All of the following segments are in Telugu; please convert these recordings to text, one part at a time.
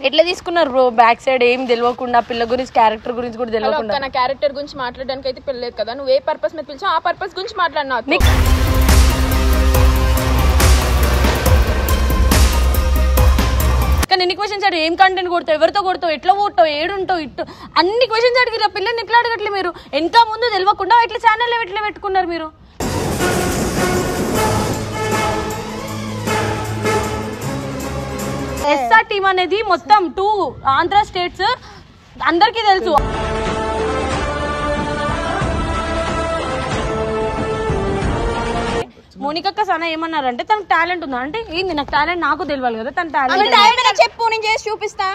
ఎట్లా తీసుకున్నారు బ్రో బ్యాక్ సైడ్ ఏం తెలియకుండా పిల్ల గురించి క్యారెక్టర్ గురించి కూడా హలో తెలియకుండా అక్క నా క్యారెక్టర్ గురించి మాట్లాడడానికి అయితే పిల్లలేదు కదా నువ్వు ఏ పర్పస్ మీద పిలిచావు ఆ పర్పస్ గురించి మాట్లాడినా నీకు- కానీ ఎన్ని క్వశ్చన్స్ అడిగి ఏం కంటెంట్ కొడతావు ఎవరితో కొడతావు ఎట్లా కొడతావు ఏడుంటావు ఇట్టు అన్ని క్వశ్చన్స్ అడిగి పిల్లని ఎట్లా అడగట్లే మీరు ఇంకా ముందు తెలియకుండా ఎట్లా ఛానల్ ఎట్లా పెట్టుకున్నారు మీరు ఎస్ఆర్ టీమ్ అనేది మొత్తం టూ ఆంధ్ర స్టేట్స్ అందరికీ తెలుసు మోనికక్క సన ఏమన్నారంటే తనకు టాలెంట్ ఉందా అంటే ఏంది నాకు టాలెంట్ నాకు తెలియాలి కదా తన టాలెంట్ చెప్పు నేను చేసి చూపిస్తా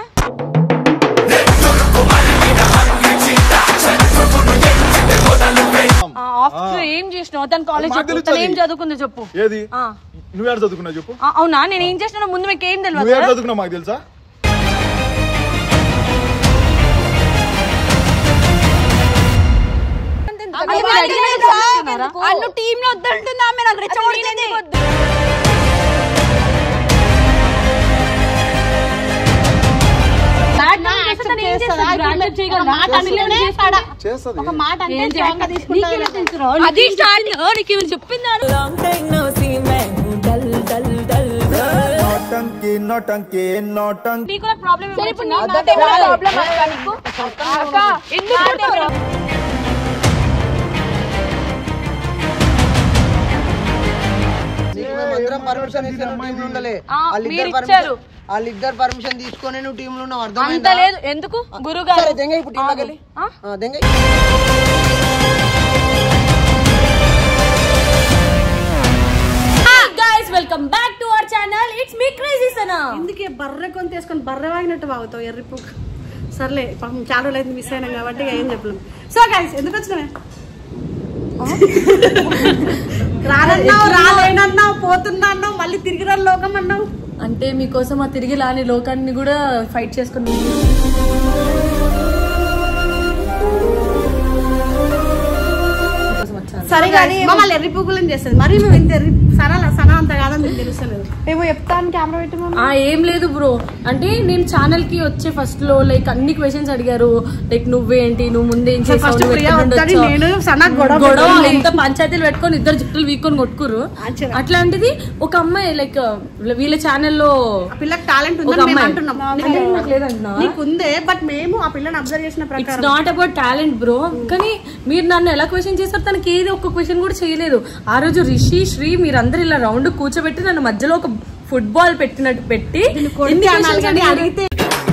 ఆఫ్టర్ ఏం చేసినావు తన కాలేజ్ మాకు చెప్పు తెలుస్తుంది. తను ఏం చదువుకుందో చెప్పు ఏది ఆ. నువ్వేడ చదువుకున్నావు చెప్పు ఆ, అవునా నేను ఏం చేసినా ముందు మీకు ఏం తెలియదు నువ్వేడ కదా? చదువుకున్నావు మాకు తెలుసా అంటే మీరు అడిగినది చదువుతున్నారా? అన్ను టీమ్ లో వద్దంటుందా ఆమె నాకు రెచ్చగొడుతుంది Bad man చేస్తే తను ఏం చేస్తుంది? Bad man చేయగలదా? చేస్తుంది ఏం చేయాలి? నీకేం తెలుసురా? అది స్టార్ట్ నీకు ఏమైనా చెప్పిందా నోటంకి నోటంకి నోటంకి నీకు నాకు ప్రాబ్లం సరే ఇప్పుడు నీకు నాతో ఏమైనా ప్రాబ్లం అక్క నీకు అక్క ఎందుకు కొడతావు? నీకు మేమందరం పర్మిషన్ ఇస్తే నువ్వు టీంలో ఉండలే ఆ, వాళ్ళిద్దరు మీరు ఇచ్చారు. పర్మిషన్ వాళ్ళిద్దరు పర్మిషన్ తీసుకొని నువ్వు టీంలో ఉన్నావు అంత అర్థమైందా లేదు ఎందుకు గురువు గారు సరే దెంగ ఇప్పుడు టీంలోకి వెళ్ళి ఆ? ఆ, దెంగ guys welcome back to our channel it's me crazy Sana అందుకే బర్రె కొని తీసుకొని బర్రె వాగినట్టు వాగుతావు ఎర్రిపుక్ సర్లే పాపం చాలా రోజులు అయితే మిస్ అయినాం కాబట్టి ఇక ఏం చెప్పలేం సో గైస్ ఎందుకు వచ్చినావే రానన్నావు రాలేనన్నావు పోతున్నా అన్నావు మళ్ళీ తిరిగి రాని లోకం అన్నావు అంటే మీకోసం ఆ తిరిగి లాని లోకాన్ని కూడా ఫైట్ చేసుకుని మీకోసం వచ్చాను. సరే కానీ మమ్మల్ని ఎర్రి పువ్వులని చేస్తుంది మరి మేము ఇంత ఎర్రి సనా సనా అంత కాదని మీకు తెలుస్తలేదు ఏమో చెప్తాను కెమెరా పెట్టి ఆ ఏం లేదు బ్రో అంటే నేను ఛానల్ కి వచ్చే ఫస్ట్ లో లైక్ అన్ని క్వశ్చన్స్ అడిగారు లైక్ నువ్వేంటి నువ్వు ముందేం చేసావు ఫస్ట్ నువ్వు ప్రియా ఎక్కడి నుండి వద్దని వచ్చావు? నేను సనా గొడవ గొడవ పెట్టుకొని ఎంత పంచాయతీలు పెట్టుకొని ఇద్దరు జుట్టులు వీక్కొని కొట్టుకురు ఆశ్చర్యం. అట్లాంటిది ఒక అమ్మాయి లైక్ వీళ్ళ ఛానల్లో ఆ పిల్లకి టాలెంట్ ఒక ఉందని మేము అమ్మాయి అంటున్నాం అంటే నాకు లేదంటున్నావా? నీకు ఉందే బట్ మేము ఆ పిల్లని అబ్జర్వ్ చేసిన ఇట్స్ ప్రకారం నాట్ అబౌట్ టాలెంట్ బ్రో కానీ మీరు నన్ను ఎలా క్వశ్చన్ చేస్తారు తనకి ఏది ఒక్క క్వశ్చన్ కూడా చేయలేదు ఆ రోజు రిషి శ్రీ మీరందరూ ఇలా రౌండ్ కూర్చోబెట్టి నన్ను మధ్యలో ఒక ఫుట్బాల్ పెట్టినట్టు పెట్టి కొడితే ఎన్ని అనాలి questions కానీ అడిగారు? అడిగితే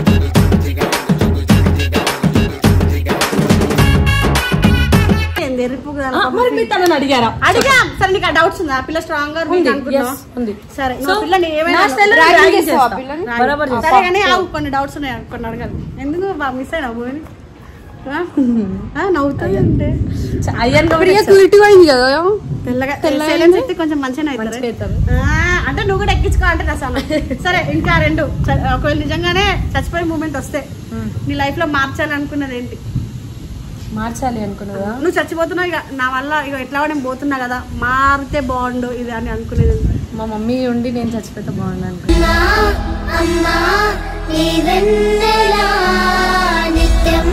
ఏంది ఎర్రి పువ్వు ఆ, మరి మీరు తనని అడిగారా అడిగా సరే నీకు ఆ డౌట్స్ ఉందా ఆ పిల్ల స్ట్రాంగ్ గా ఉంది, అనుకున్నావు yes, ఉంది. సరే So, నువ్వు పిల్లని ఏమైనా నా style లో ragging ragging చేస్తావా చేస్తా. పిల్లని? బరాబర్ చేస్తా. సరే కానీ ఆగు, కొన్ని డౌట్స్ ఉన్నాయి కొన్ని అడగాలి ఎందుకు బాగా మిస్ అయినా మూవీని నవ్వుతుంది అంటే చ- అయ్యాను కాబట్టి పోయింది కదా తెల్లగా సైలెన్స్ అయితే కొంచెం మంచిగా మంచిగా అవుతారు అవుతారు. అంటే నువ్వు కూడా ఎక్కించుకో అంటే రసాలు సరే ఇంకా రెండు చ- ఒకవేళ నిజంగానే చచ్చిపోయే మూమెంట్ వస్తే నీ లైఫ్ లో మార్చాలి అనుకున్నది ఏంటి మార్చాలి అనుకున్నదా నువ్వు చచ్చిపోతున్నావు ఇక నా వల్ల ఇక ఎట్లా నేను పోతున్నా కదా మారితే బాగుండు ఇది అని అనుకునేది ఏంటి? మా మమ్మీ ఉండి నేను చచ్చిపోతే బాగున్నాను అమ్మా నీ వెన్నెలా నిత్యం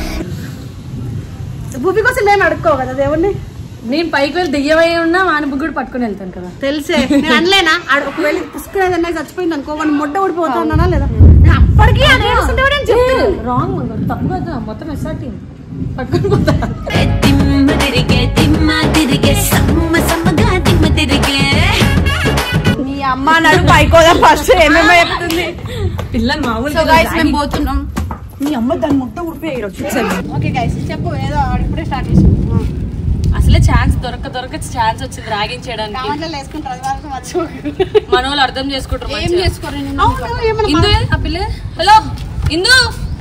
భూమి కోసం మేము అడుక్కో కదా దేవుణ్ణి నేను పైకి వెళ్ళి దెయ్యమై ఉన్నా వాని కూడా పట్టుకొని వెళ్తాను కదా తెలిసే నేను అనలేనా ఆడ ఒకవేళ పుసుకునేది అన్నది చచ్చిపోయింది అనుకో వాడిని ముడ్డ ఊడిపోతానా లేదా నేను అప్పటికీ అది ఏడుస్తుంటే కూడా నేను చెప్తాను రాంగ్ తప్పు కదా మొత్తం ఎస్ఆర్టీ పట్టుకొని పోతా తిమ్మ తిరిగే తిమ్మ తిరిగే సమ్మ సమ్మగా తిమ్మ తిరిగే నీ అమ్మ నాడు పైకోదా ఫస్ట్ ఏమేమో చెప్తుంది పిల్లలు మామూలుగా మేము పోతున్నాం నీ అమ్మ దాని ముట్ట ఊడిపోయి ఓకే గైస్ చెప్పు ఏదో ఇప్పుడే స్టార్ట్ చేసాం అసలే ఛాన్స్ దొరక దొరక ఛాన్స్ వచ్చింది ర్యాగింగ్ చేయడానికి కామెంట్లో వేసుకుంటారు అది వరకు మర్చిపోకు మన వాళ్ళు అర్థం చేసుకుంటారు ఏం మంచిగా. చేసుకోరు అవును ఏమన్నా ఇందు ఏ? ఆ పిల్ల హలో ఇందు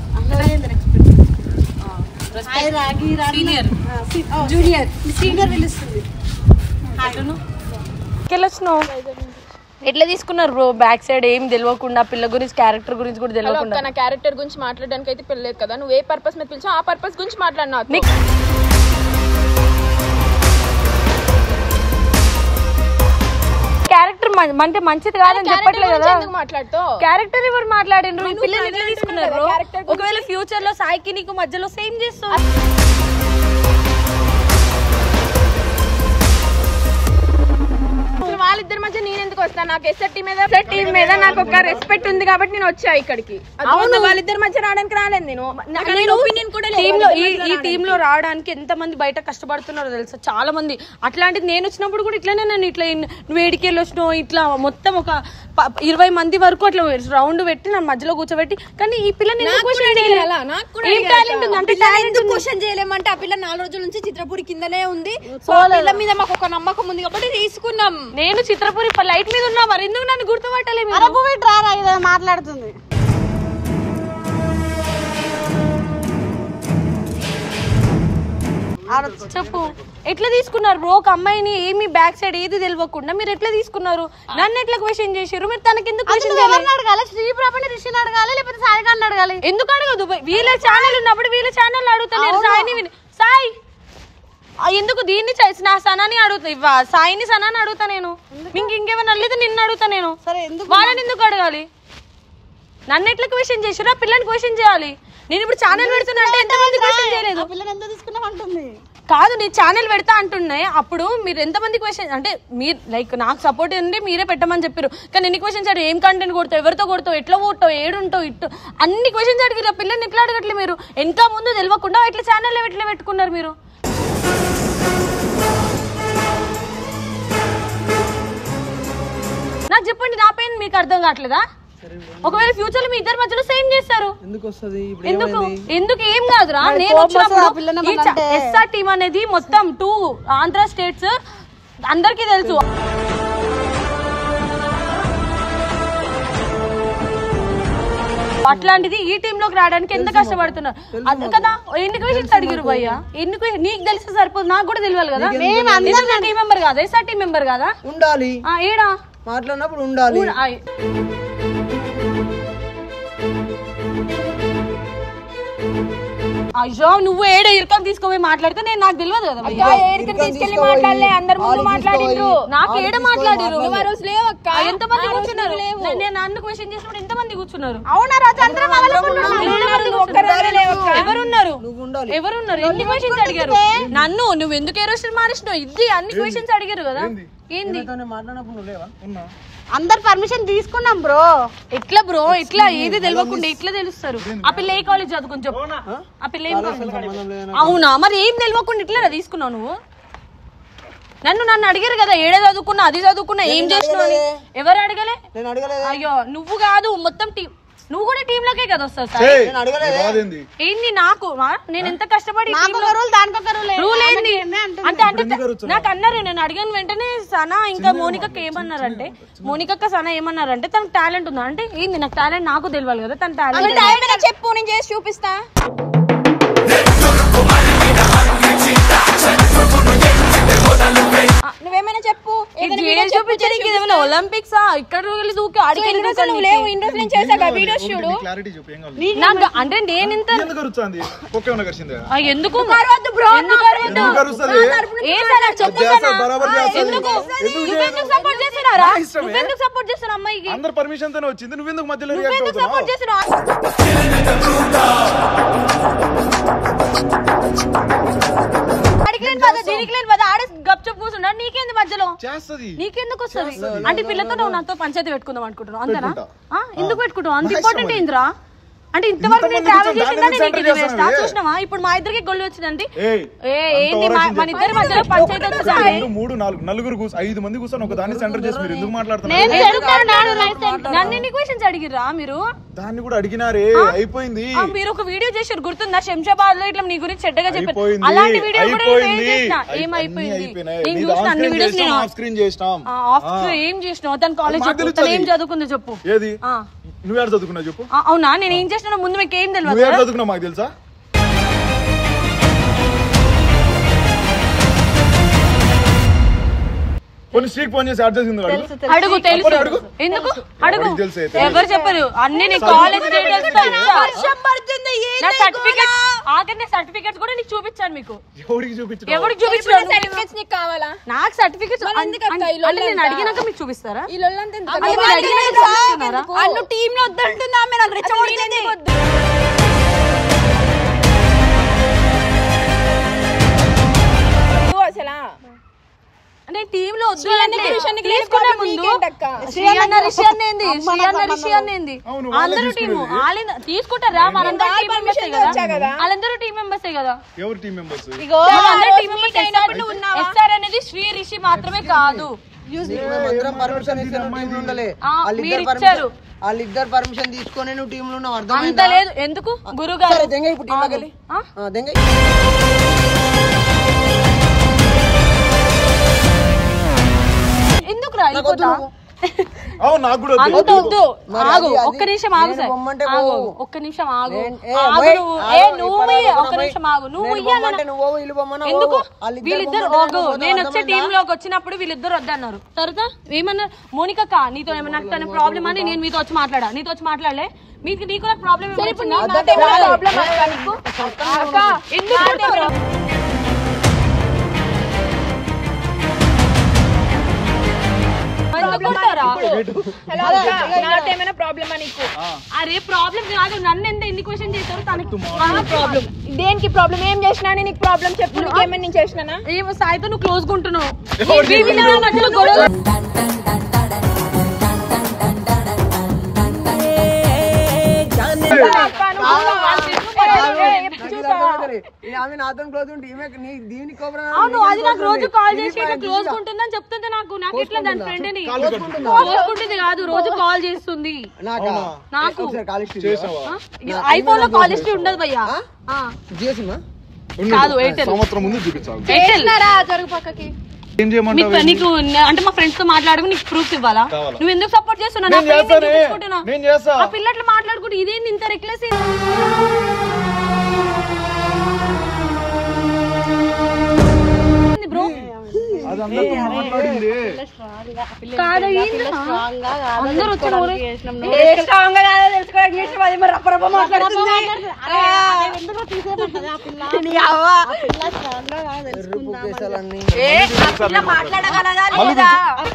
హాయ్ రాగి సీనియర్ జూనియర్ సీనియర్ పిలుస్తుంది వెళ్ళొచ్చినావు ఎట్లా తీసుకున్నారు బ్రో బ్యాక్ సైడ్ ఏం తెలియకుండా పిల్ల గురించి క్యారెక్టర్ గురించి కూడా హలో తెలియకుండా అక్క నా క్యారెక్టర్ గురించి మాట్లాడడానికి అయితే పిల్లలేదు కదా నువ్వు ఏ పర్పస్ మీద పిలిచావు ఆ పర్పస్ గురించి మాట్లాడినా నీకు- క్యారెక్టర్ అంటే మంచిది కాదని చెప్పట్లేదు కదా ఎందుకు మాట్లాడుతావు క్యారెక్టర్ ఎవరు మాట్లాడిండ్రు ఈ పిల్లలు ఎట్లా character తీసుకున్నారు కదా, character గురించి. ఒకవేళ ఫ్యూచర్ లో సాయికి నీకు మధ్యలో సేమ్ చేస్తుంది అసలు వాళ్ళిద్దరి మధ్య నేను ఎందుకు వస్తాను నాకు ఎస్ఆర్ టీం మీద ఎస్ఆర్ టీం మీద నాకు ఒక రెస్పెక్ట్ ఉంది కాబట్టి నేను వచ్చా ఇక్కడికి అవును వాళ్ళిద్దరి మధ్య రావడానికి రాలేదు నేను నేను ఒపీనియన్ కూడా లేదు టీమ్ లో ఈ ఈ టీమ్ లో రావడానికి ఎంత మంది బయట కష్టపడుతున్నారో తెలుసా చాలా మంది అట్లాంటిది నేను వచ్చినప్పుడు కూడా ఇట్లానే నన్ను ఇట్లా ఇన్- నువ్వు ఏడికి వచ్చినావు ఇట్లా మొత్తం ఒక ప- ఇరవై మంది వరకు అట్లా రౌండ్ పెట్టి నన్ను మధ్యలో కూర్చోబెట్టి కానీ ఈ పిల్లని ఎందుకు నాకు question కూడా చేయలేదు? అడిగారు అలా, నాకు కూడా ఏం అడిగారు టాలెంట్ ఉంది అంటే టాలెంట్ ఉంది క్వశ్చన్ చేయలేమంటే ఆ పిల్ల నాలుగు రోజుల నుంచి చిత్రపూరి కిందనే ఉంది సో ఆ పిల్ల మీద మాకు ఒక నమ్మకం ఉంది కాబట్టి తీసుకున్నాం నేను చిత్రపురి లైట్ మీద ఉన్నా మరి ఎందుకు నన్ను గుర్తుపట్టలే మీరు? అరపు పెట్టి రారా ఇదో మాట్లాడుతుంది చెప్పు ఎట్లా తీసుకున్నారు బ్రో ఒక అమ్మాయిని ఏమి బ్యాక్ సైడ్ ఏది తెలియకుండా మీరు ఎట్లా తీసుకున్నారు నన్ను ఎట్లా క్వశ్చన్ చేశారు మీరు తనకి ఎందుకు క్వశ్చన్ చేయలేదు ఎవరిని అడగాలి శ్రీ ప్రభని రిషిని అడగాలి లేకపోతే సాయిగాన్ని అడగాలి ఎందుకు అడగదు వీళ్ళ ఛానల్ ఉన్నప్పుడు వీళ్ళ ఛానల్ అడుగుతలేరు సాయిని విని- సాయి ఆ, ఎందుకు దీన్ని చే- నా సనాని అడుగుతా ఇవ్వ సాయిని సనాని అడుగుతా నేను ఇంక ఇంకేమైనా అడిగితే నిన్ను అడుగుతా నేను సరే ఎందుకు వాళ్ళని ఎందుకు అడగాలి నన్ను ఎట్లా క్వశ్చన్ చేసారు ఆ పిల్లని క్వశ్చన్ చేయాలి నేను ఇప్పుడు ఛానల్ పెడుతున్నా అంటే ఎంతమంది క్వశ్చన్ చేయలేదు ఆ పిల్లని ఎంత తీసుకున్నాం అంటుంది కాదు నేను ఛానల్ పెడతా అంటున్నాయి అప్పుడు మీరు ఎంతమంది క్వశ్చన్ అంటే మీరు లైక్ నాకు సపోర్ట్ ఉంది మీరే పెట్టమని చెప్పారు కానీ ఎన్ని క్వశ్చన్స్ అడిగి ఏం కంటెంట్ కొడతావు ఎవరితో కొడతావు ఎట్లా కొడతావు ఏడుంటావు ఇట్టు అన్ని క్వశ్చన్స్ అడిగిరు ఆ పిల్లని ఎట్లా అడగట్లేదు మీరు ఎంత ముందు తెలియకుండా ఎట్లా ఛానల్ ఎట్లా పెట్టుకున్నారు మీరు నాకు చెప్పండి నా పెయిన్ మీకు అర్థం కావట్లేదా ఒకవేళ ఫ్యూచర్ లో మీ ఇద్దరి మధ్యలో సేమ్ చేస్తారు ఎందుకు వస్తుంది ఇప్పుడు ఎందుకు ఏమైంది? ఎందుకు ఏం కాదురా నేను కోపం వస్తుంది ఆ పిల్లని వచ్చినప్పుడు ఏమన్నా అంటే. ఎస్ఆర్ టీమ్ అనేది మొత్తం టూ ఆంధ్ర స్టేట్స్ అందరికీ తెలుసు అట్లాంటిది ఈ టీమ్ లోకి రావడానికి ఎంత కష్టపడుతున్నారు అది కదా ఎన్ని క్వశ్చన్స్ అడిగారు భయ్య ఎన్ని que- నీకు తెలిస్తే సరిపోదు నాకు కూడా తెలియాలి కదా మేము టీం మెంబర్ కాదా ఎస్ఆర్ టీం మెంబర్ కాదా ఉండాలి ఆ, ఏడా మాట్లాడినప్పుడు ఉండాలి ఆ, అయ్యో నువ్వు ఏడ ఇరుకం తీసుకోపోయి మాట్లాడితే నేను నాకు తెలియదు కదా భయ్యా. ఏరికని తీసుకెళ్లి మాట్లాడలే అందరి ముందు మాట్లాడిండ్రు నాకు ఏడ మాట్లాడిరు నువ్వు ఆ రోజు లేవు అక్క ఆ, ఎంతమంది ఆ రోజు కూర్చున్నారు నువ్వు లేవు. నేను- నేను నన్ను క్వశ్చన్ చేసినప్పుడు ఎంతమంది కూర్చున్నారు అవునా రోజు అందరం ఎంతమంది నువ్వు ఒక్కరోజే లేవు అక్క. ఎవరున్నారు నువ్వు ఉండాలి ఎవరున్నారు ఎన్ని క్వశ్చన్స్ అడిగారు నన్ను నువ్వు ఎందుకు ఏ రోజు మారిసినావు ఇది అన్ని క్వశ్చన్స్ అడిగారు కదా ఏంది నీతోనే మాట్లాడినప్పుడు నువ్వు లేవా ఉన్నా అందరు పర్మిషన్ తీసుకున్నాం బ్రో ఎట్లా బ్రో ఎట్లా ఏది తెలియకుండా ఎట్లా తెలుస్తారు ఆ పిల్ల ఏ కాలేజ్ చదువుకుని చెప్పు ఆ పిల్ల ఏం college? అవునా మరి ఏం తెలియకుండా ఇట్లా తీసుకున్నావు నువ్వు నన్ను నన్ను అడిగారు కదా ఏడే చదువుకున్నా అది చదువుకున్నా ఏం చేసినావు అని ఎవరు అడగలే నేను అడగలేదు అయ్యో నువ్వు కాదు మొత్తం టీం నువ్వు కూడా టీమ్ లోకే కదా వస్తావు సార్ ఏయ్, నేను అడగలేదే. నీ బాధ ఏంది ఏంది నాకు ఆ? నేను ఎంత కష్టపడి ఈ team లో- రూల్ దానికొక రూల్ రూల్ ఏంది అంటే అంటే నాకు అన్నారు నేను అడిగిన వెంటనే సనా ఇంకా మోనికక్క ఏమన్నారంటే మోనికక్క సనా ఏమన్నారంటే తనకు టాలెంట్ ఉందా అంటే ఏంది నాకు టాలెంట్ నాకు తెలియాలి కదా తన టాలెంట్ ఏమైనా చెప్పు నేను చేసి చూపిస్తా ఆ, నువ్వేమైనా చెప్పు ఏదైనా video చెప్పు, చేసి చూపిస్తా. ఒలింపిక్స్ ఇక్కడ వెళ్ళి దూకి ఆడికి వెళ్ళి ఇన్ని రోజులు నువ్వు లేవు ఇన్ని రోజులు నేను చేశాక వీడియోస్ చూడు క్లారిటీ చెప్పు ఏం కావాలి నాకు అంటే నేను ఇంత ఎందుకు అరుస్తుంది కుక్క ఏమన్నా కరిచిందా ఆ, ఎందుకు బ్రో ఎందుకు అరవద్దు? ఎందుకు అరుస్తుంది ఏ సనా చెప్పు చేస్తా, సనా. బరాబర్ చేస్తా. ఎందుకు ఎందుకు నువ్వెందుకు సపోర్ట్ చేస్తున్నారా నా ఇష్టమే. నువ్వెందుకు సపోర్ట్ చేస్తున్నావు అమ్మాయికి అందరు పర్మిషన్ తోనే వచ్చింది నువ్వెందుకు మధ్యలో రియాక్ట్ నువ్వెందుకు సపోర్ట్ అవుతున్నావు చేస్తున్నావు అడిగి లేని బాధ దీనికి లేని బాధ ఆడే గప్ చెప్పు కూర్చున్నాడు నీకేంది మధ్యలో చేస్తది నీకెందుకు వస్తుంది అంటే ఈ పిల్లతో నువ్వు నాతో పంచాయతీ పెట్టుకుందాం అనుకుంటున్నావు అంతేనా పెట్టుకుంటా. ఆ? ఎందుకు పెట్టుకుంటావు అంత నా ఇంపార్టెంట్ ఇష్టం ఏంద్రా అంటే ఇంతవరకు నేను ఇంతమంది ట్రావెల్ కూర్చొని చేసిందని దాన్ని నీకు ఇది సెంటర్ వేస్తా చేస్తున్నావే. చూసినావా ఇప్పుడు మా ఇద్దరికి గొల్లు వచ్చిందంటే ఏయ్, ఏ అంత ఏంది మా- ఓవరాక్షన్ మన ఇద్దరి మధ్యలో పంచాయతీ ఒక వచ్చింది రెండు మూడు నాలుగు నలుగురు కూర్చొని ఐదు మంది కూర్చొని ఒక దాన్ని సెంటర్ చేసి మీరు ఎందుకు మాట్లాడుతున్నారు నన్ను ఎన్ని క్వశ్చన్స్ అడిగిర్రా మీరు దాన్ని కూడా అడిగినారే అయిపోయింది ఆ, మీరు ఒక వీడియో చేశారు గుర్తుందా శంషాబాద్ లో ఇట్లా నీ గురించి చెడ్డగా చెప్పారు అయిపోయింది అలాంటి వీడియో కూడా నేను అయిపోయింది చేసిన అయి- ఏమైపోయింది అన్నీ అయిపోయినాయి. నేను నీది చూసిన on అన్ని screen వీడియోస్ చేసినాం, నేను off screen చేసినాం ఆఫ్ ఏం చేసినావు తన కాలేజ్ మాకు చెప్పు తెలుస్తుంది. తను ఏం చదువుకుందో చెప్పు ఏది ఆ. నువ్వు ఎక్కడ చదువుకున్నావు చెప్పు ఆ, అవునా నేను ఏం చేసినా ముందు మీకు ఏం నువ్వు తెలియదు ఎక్కడ చదువుకున్నావు మాకు తెలుసా కొన్ని స్ట్రీక్ ఫోన్ చేసి యాడ్ చేసింది వాడు అడుగు తెలుసు అప్పుడు అడుగు. ఎందుకు అడుగు వాడికి తెలుసే, ఎవరు చెప్పరు అన్ని నీ కాలేజ్ డీటెయిల్స్ తో ఇచ్చా. నా సర్టిఫికెట్ ఆఖరి ఆఖరి నేను సర్టిఫికేట్స్ కూడా నీకు చూపించాను మీకు ఎవరికి చూపించడం ఎవరికి ఇప్పుడు చూపించాను సర్టిఫికేట్స్ నీకు కావాలా నాకు సర్టిఫికేట్స్ మరి ఎందుకు అక్క ఈ అంటే నేను లొల్లంతా? అడిగినాక మీకు చూపిస్తారా ఈ లొల్లంతా ఎందుకు అమ్మ, అక్క? మీరు అడిగినాక చూపిస్తున్నారా? అన్ను టీమ్ లో వద్దంటుందా ఆమె నన్ను రెచ్చగొడుతుంది నువ్వు అసలా నేను టీమ్ లో వద్దు శ్రీయన్నకి, అంటే రిషానికి తీసుకునే లేని ముందు problem నీకేంటక్క? శ్రీయన్న రిషి అనేది శ్రీయన్న రిషి అనేది అవును, వాళ్ళే అందరూ టీము తీసుకునేది. వాళ్ళే తీసుకుంటారా మనందరూ వాళ్ళ టీం మెంబర్సే permission కదా వచ్చా కదా? వాళ్ళందరూ టీం మెంబర్సే కదా ఎవరు టీం మెంబర్స్ ఇగో వాళ్ళందరూ రోజు టీం meet మెంబర్స్ అయినప్పుడు నువ్వు ఉన్నావా? ఎస్ఆర్ అనేది శ్రీ రిషి మాత్రమే కాదు నీకు మేమందరం పర్మిషన్ ఇస్తే నువ్వు టీంలో ఉండలే ఆ, వాళ్ళిద్దరు మీరు ఇచ్చారు. పర్మిషన్ వాళ్ళిద్దరు పర్మిషన్ తీసుకొని నువ్వు టీంలో ఉన్నావు అంత అర్థమైందా లేదు ఎందుకు గురువు గారు సరే దెంగ ఇప్పుడు టీంలోకి వెళ్ళి ఆ? ఆ, దెంగ ఎందుకు రా నాకు వద్దు వెళ్ళిపోతా? నువ్వు. అవును నాకు కూడా వద్దు. అంత వద్దు మరి ఆగు అది- అది ఒక్క నిమిషం ఆగు నేను సార్ బొమ్మంటే ఆగు పోవు. ఒక్క నిమిషం ఆగు నేను- ఏ, ఆగు పోయ్. నువ్వు ఆగు, ఏ ఈ నువ్వు పరాలు మొయ్యి, ఒక్క పోయి. నిమిషం ఆగు నువ్వు నేను మొయ్యాలన్నా- బొమ్మంటే నువ్వు పోవు, వీళ్ళు బొమ్మన ఎందుకు పోవు. వాళ్ళిద్దరు వీళ్ళిద్దరు బొమ్మంటే ఓగు నువ్వు నేను వచ్చే అర్థమైందా? టీమ్ లోకి వచ్చినప్పుడు వీళ్ళిద్దరు వద్దన్నారు తర్వాత ఏమన్నారు మోనిక కా నీతో ఏమన్నా నాకు తన ప్రాబ్లమ్ అని నేను మీతో వచ్చి మాట్లాడా నీతో వచ్చి మాట్లాడలే మీకు నీకు నాకు ప్రాబ్లం ప్రాబ్లం అక్క నీకు అక్క ఎందుకు కొడతావురా? ఎందుకు కొడతావురా? హలో అక్క నాతో ఏమైనా ప్రాబ్లమా నీకు అరే ప్రాబ్లం కాదు నన్ను ఎంత ఎన్ని క్వశ్చన్ చేశారు తనకి ప్రాబ్లం దేనికి ప్రాబ్లం ఏం చేసినా అని నీకు ప్రాబ్లం చెప్పు నీకేమైనా నేను చేసినానా ఏమో సాయితో నువ్వు క్లోజ్ ఉంటున్నావు ఎవరు మీ వీళ్ళ మధ్యలో గొడవ అక్క నువ్వు చూసావా ఈ ఆమె నాతో క్లోజ్ ఉంటే ఈమె నీ దీని కోపరా అవును అది నాకు రోజు కాల్ చేసి ఇట్లా క్లోజ్ ఉంటుందని చెప్తుంటే నాకు నాకు ఇట్లా దాని ఫ్రెండ్ ని కోసుకుంటుంది కాదు రోజు కాల్ చేస్తుంది నాకా నాకు ఒకసారి కాల్ హిస్టరీ చేసావా ఐఫోన్ లో కాల్ హిస్టరీ ఉండదు భయ్యా ఆ. జియోసిమా ఉండు. కాదు, ఎయిర్టెల్. సంవత్సరం ముందు చూపించాలి ఎయిర్టెల్. జరుగు పక్కకి ఏం చేయమంటావు మీకు నీకు నే- అంటే మా ఫ్రెండ్స్ తో మాట్లాడుకు నీకు ప్రూఫ్ ఇవ్వాలా కావాలా? నువ్వు ఎందుకు సపోర్ట్ చేస్తున్నావు నా నేను friend ని చేస్తానే చూపించుకుంటున్నా. నేను చేస్తా ఆ పిల్లట్లు మాట్లాడుకుంటూ ఇదేంది ఇంత రెక్లెస్ బ్రో అది అందరితో మాట్లాడింది కాదు ఏంది? అందరూ వచ్చి ఊరే- స్ట్రాంగ్ గా కాదో తెలుసుకోవడానికి చేసిన అది మరి రప్ప రప్ప మాట్లాడుతుంది నీ అవ్వ. కేసాలన్నీ ఏ, ఆ పిల్ల మాట్లాడగలదా లేదా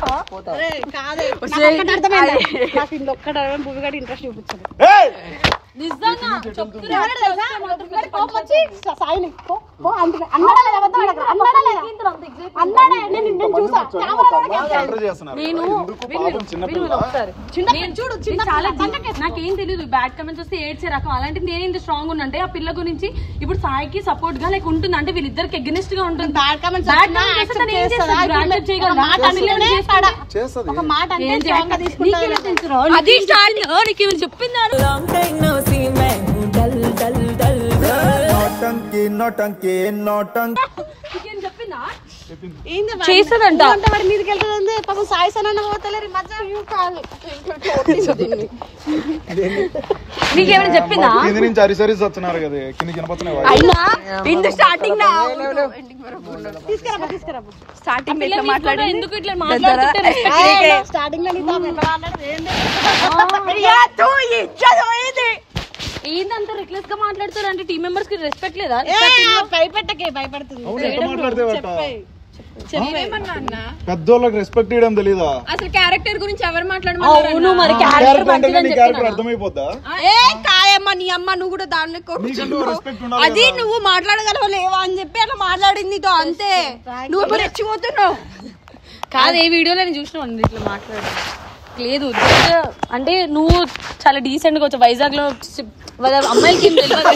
నాకు ఇంట్లో ఒక్కటే భూమి గడి ఇంట్రెస్ట్ చూపించదు ఏయ్! నిజంగా చెప్తున్నా. కోపం వచ్చి సాయిని పో, పో అంటున్నా. అన్నాడా లేదా? అబద్ధం ఆడకు. అన్నాడా లేదా? అన్నాడా? నేను నేను చూసా Order చేస్తున్నారు. నేను ఎందుకు పాపం చిన్నపిల్ల నేను చూడు చిన్న చాలా నాకేం తెలియదు బ్యాడ్ కమెంట్స్ వస్తే ఏడ్చే రకం అలాంటి నేను ఇంత స్ట్రాంగ్ ఉన్నంటే ఆ పిల్ల గురించి ఇప్పుడు సాయికి సపోర్ట్ గా లైక్ ఉంటుంది అంటే వీళ్ళిద్దరికి ఎగ్నెస్ట్ గా ఉంటుంది బ్యాడ్ కామెంట్స్ Bad comments వస్తే తను ఏం చేస్తుంది? Brand up చేయగలదా? మాట ఆ పిల్ల అంటేనే ఏం చేస్తుంది? చేస్తుంది ఒక మాట అంటే ఏం strong గా చేయాలి? తీసుకుంటా నీకెలా తెలుసురా? నీకు ఏం చెప్పిందో? నీకు ఏమైనా చెప్పిందా నోటంకి నోటంకి నోటంకి నీకేం చెప్పిందా ఏంది మరి? చేస్తుందంట. నువ్వు అంత వాడి మీదకి వెళ్తుంది పాపం సాయి సన్న పోతలేరు ఈ మధ్య కాదు నీకేమైనా చెప్పిందా కింది నుంచి అరిసరి వస్తున్నారు కదా కింది కనపడుతున్నాయి అయినా ఇందు స్టార్టింగ్ నా తీసుకురా తీసుకురా స్టార్టింగ్ పిల్ల ఎట్లా తీసుకుంటా, మాట్లాడింది ఎందుకు ఇట్లా మాట్లాడుతుంటే respect లేదు. స్టార్టింగ్ లో నీతో ఎట్లా మాట్లాడదు ఏంది ప్రియా, తూ ఇజ్జత్ పోయింది. ఏందంత రెక్లెస్ గా మాట్లాడుతారు అంటే టీం మెంబర్స్ కి రెస్పెక్ట్ లేదా ఏ, భయపెట్టకే భయపడుతుంది అవును ఎట్లా మాట్లాడితే బట్ట నేనేమన్నా అన్నా పెద్దోళ్ళకి రెస్పెక్ట్ ఇవ్వడం తెలీదా అసలు క్యారెక్టర్ గురించి ఎవరు అవును మాట్లాడమన్నారు మరి క్యారెక్టర్ క్యారెక్టర్ అంటే మంచిదని నీ క్యారెక్టర్ చెప్తున్నా అర్థమైపోద్దా ఏ కాయమ్మ నీ అమ్మ నువ్వు కూడా దాంట్లో నీకంటూ కూర్చున్నావు. రెస్పెక్ట్ ఉండాలి అది కదా. నువ్వు మాట్లాడగలవా లేవా అని చెప్పి అట్లా మాట్లాడింది నీతో అంతే నువ్వు ఇప్పుడు రెచ్చిపోతున్నావు కాదు ఏ వీడియోలో నేను చూసిన ఇట్లా మాట్లాడడం లేదు just అంటే నువ్వు చాలా డీసెంట్ గా వచ్చావు వైజాగ్ లో చి- వాళ్ళ అమ్మాయిలకి ఏం తెలియదు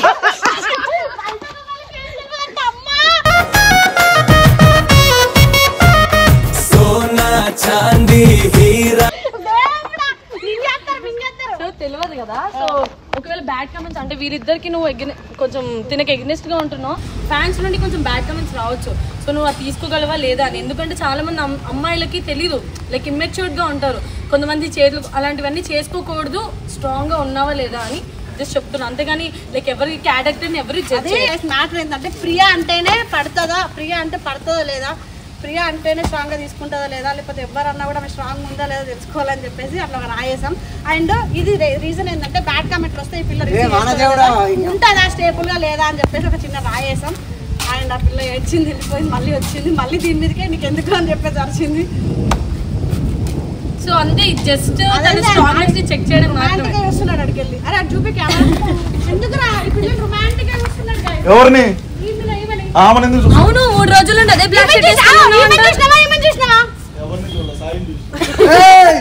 సో తెలియదు కదా సో ఒకవేళ బ్యాడ్ కమెంట్స్ అంటే వీరిద్దరికి నువ్వు ఎగ్న- కొంచెం తినకి ఎగ్నెస్ట్ గా ఉంటున్నావు ఫ్యాన్స్ నుండి కొంచెం బ్యాడ్ కమెంట్స్ రావచ్చు సో నువ్వు అది తీసుకోగలవా లేదా అని ఎందుకంటే చాలా మంది అమ్- అమ్మాయిలకి తెలీదు లైక్ ఇమ్మెచ్యూర్డ్ గా ఉంటారు కొంతమంది చేతులు అలాంటివన్నీ చేసుకోకూడదు స్ట్రాంగ్ గా ఉన్నావా లేదా అని జస్ట్ చెప్తున్నా అంతేగాని లైక్ ఎవరి క్యారెక్టర్ ని ఎవరి జడ్జ్ మ్యాటర్ ఏంటంటే ప్రియా అంటేనే పడుతుందా ప్రియా అంటే పడుతుందా లేదా ప్రియా అంటేనే స్ట్రాంగ్ గా తీసుకుంటుందా లేదా లేకపోతే ఎవరన్నా కూడా స్ట్రాంగ్ ఉందా లేదా తెలుసుకోవాలని చెప్పేసి అట్లా రాయేసాం అండ్ ఇది రీజన్ ఏంటంటే బ్యాడ్ కామెంట్లు వస్తే ఈ పిల్ల ఏ receive వానదేవుడా, చేస్తుందా? ఇంకా. ఉంటుందా స్టేబుల్ గా లేదా అని చెప్పేసి ఒక చిన్న రాయేసాం అండ్ ఆ పిల్ల ఏడ్చింది వెళ్ళిపోయింది మళ్ళీ వచ్చింది మళ్ళీ దీని మీదకే నీకు ఎందుకు అని చెప్పేసి అరిచింది సో అంతే జస్ట్ అదే తన స్ట్రాంగ్నెస్ ని చెక్ చేయడం మాత్రమే రొమాంటిక్ గా చూస్తున్నాడు అడిగి వెళ్ళి అరే అటు చూపి కెమెరా ఎందుకురా ఈ పిల్ల రొమాంటిక్ గా చూస్తున్నాడు guys. ఎవరిని ఈ పిల్ల ఈమెని. ఆమెను ఎందుకు చూస్తావు? అవును మూడు రోజులు నుండి అదే బ్లాక్ షర్ట్ వేసుకుని ఈమెని చూసినావా ఈమెని చూసినావా ఎవరిని చూడలే, సాయిని చూసి. ఏయ్!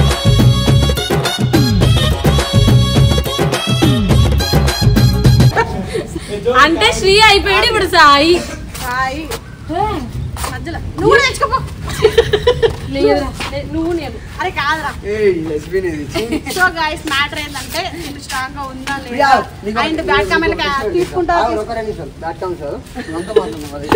అంటే శ్రీ అయిపోయాడు ఇప్పుడు సాయి హాయ్ మధ్యలో నువ్వు కూడా తెచ్చుకోపో లేదురా, లే- నువ్వు నేను అరే కాదురా ఏయ్, lesbian ఇది. చీ. సో గైస్ మ్యాటర్ ఏంటంటే నేను స్ట్రాంగ్ గా ఉందా ప్రియా, లేదా నీకు అండ్ ఒక- బ్యాడ్ నీకు కామెంట్ ఒక విషయం తీసుకుంటా చెప్తా. ఆగు, ఒక రెండు నిమిషాలు. Bad comments కాదు. నువ్వంతా మాట్లాడుతున్నావు అది.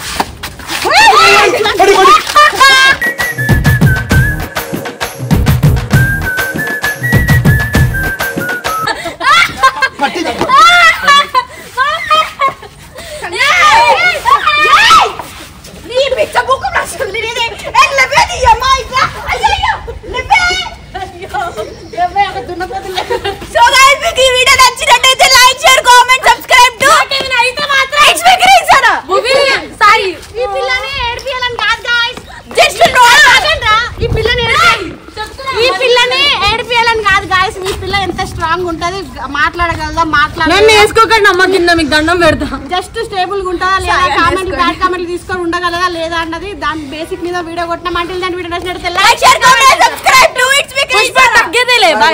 నీ పిచ్చ బుక్ రాసుకుంది నేనే ఏ లెవే నీ అమ్మ ఇట్లా అయ్యయ్యో లెవే అయ్యో లెవే ఒక దున్నపోతులే సో గైస్ మీకు ఈ వీడియో నచ్చినట్టయితే like share comment subscribe to అయితే మాత్రం ఎక్స్పెక్టేషన్ సాయి ఈ పిల్లని ఏడిపియాలని కాదు గాయ్స్ జస్ట్ నో ఈ పిల్లని ఏడిపి- ఈ పిల్లని ఏడిపియాలని కాదు గాయస్ ఈ పిల్ల ఎంత స్ట్రాంగ్ ఉంటది మాట్లాడగలదా మాట్లాడ నన్ను వేసుకోకండి అమ్మ కింద మీకు దండం పెడతా జస్ట్ స్టేబుల్ గా ఉంటుందా లేదా కామెంట్ బ్యాడ్ కామెంట్ తీసుకొని ఉండగలదా లేదా అన్నది దాని బేసిక్ మీద వీడియో కొట్టిన మంటలు దాని వీడియో నచ్చినట్టు like share comment subscribe to it's Pushpa తగ్గేదేలే బాయ్